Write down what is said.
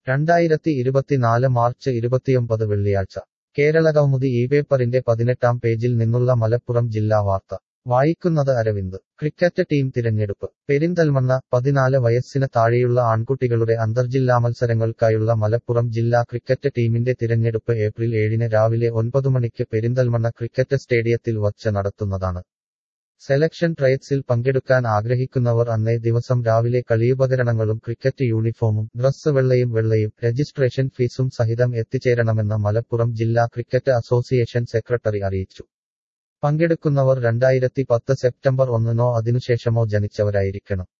രണ്ടായിരത്തി ഇരുപത്തിനാല് മാർച്ച് ഇരുപത്തിയൊമ്പത് വെള്ളിയാഴ്ച കേരളകൗമുദി ഈ പേപ്പറിന്റെ പതിനെട്ടാം പേജിൽ നിന്നുള്ള മലപ്പുറം ജില്ലാ വാർത്ത വായിക്കുന്നത് അരവിന്ദ് ക്രിക്കറ്റ് ടീം തിരഞ്ഞെടുപ്പ് പെരിന്തൽമണ്ണ പതിനാല് വയസ്സിന് താഴെയുള്ള ആൺകുട്ടികളുടെ അന്തർജില്ലാ മത്സരങ്ങൾക്കായുള്ള മലപ്പുറം ജില്ലാ ക്രിക്കറ്റ് ടീമിന്റെ തിരഞ്ഞെടുപ്പ് ഏപ്രിൽ ഏഴിന് രാവിലെ ഒൻപത് മണിക്ക് പെരിന്തൽമണ്ണ ക്രിക്കറ്റ് സ്റ്റേഡിയത്തിൽ വച്ച് നടത്തുന്നതാണ് സെലക്ഷൻ ട്രയൽസിൽ പങ്കെടുക്കാൻ ആഗ്രഹിക്കുന്നവർ അന്നേ ദിവസം രാവിലെ കളിയുപകരണങ്ങളും ക്രിക്കറ്റ് യൂണിഫോമും ഡ്രസ് വെള്ളയും വെള്ളയും രജിസ്ട്രേഷൻ ഫീസും സഹിതം എത്തിച്ചേരണമെന്ന് മലപ്പുറം ജില്ലാ ക്രിക്കറ്റ് അസോസിയേഷൻ സെക്രട്ടറി അറിയിച്ചു പങ്കെടുക്കുന്നവർ രണ്ടായിരത്തി പത്ത് സെപ്റ്റംബർ ഒന്നിനോ അതിനുശേഷമോ ജനിച്ചവരായിരിക്കണം